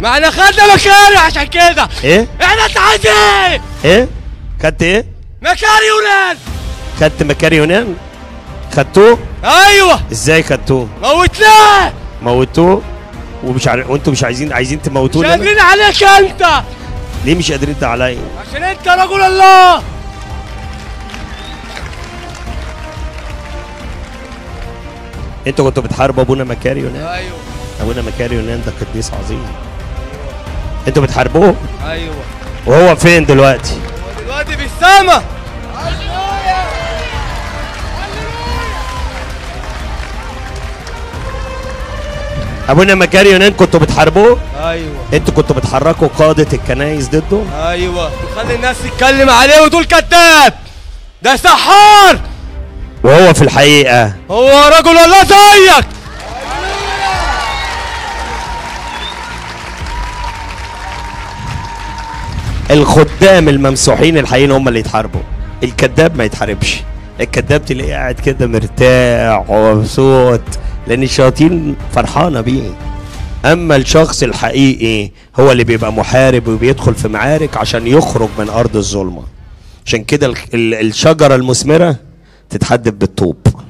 ما احنا خدنا مكاري عشان كده ايه احنا انت عايز ايه ايه خدت ايه مكاري يونان خدت مكاري يونان خدتوه ايوه ازاي خدتوه موتناه موتوه ومش عارف وانتوا مش عايزين عايزين مش تموتوني أنا؟ قادرين عليك انت ليه مش قادرين ده عليا عشان انت رجل الله انتوا كنتوا بتحاربوا ابونا مكاري يونان ايوه ابونا مكاري يونان ده قديس عظيم انتوا بتحاربوه ايوه وهو فين دلوقتي هو دلوقتي في السما ابونا مكاري يونان كنتوا بتحاربوه ايوه انتوا كنتوا بتحركوا قادة الكنايس ضده ايوه وخلي الناس تتكلم عليه وتقول كذاب ده سحار وهو في الحقيقة هو رجل الله زيك الخدام الممسوحين الحقيقيين هم اللي يتحاربوا الكذاب ما يتحاربش الكذاب تلاقيه قاعد كده مرتاح ومبسوط لان الشياطين فرحانه بيه اما الشخص الحقيقي هو اللي بيبقى محارب وبيدخل في معارك عشان يخرج من ارض الظلمه عشان كده ال- ال- الشجره المثمره تتحدف بالطوب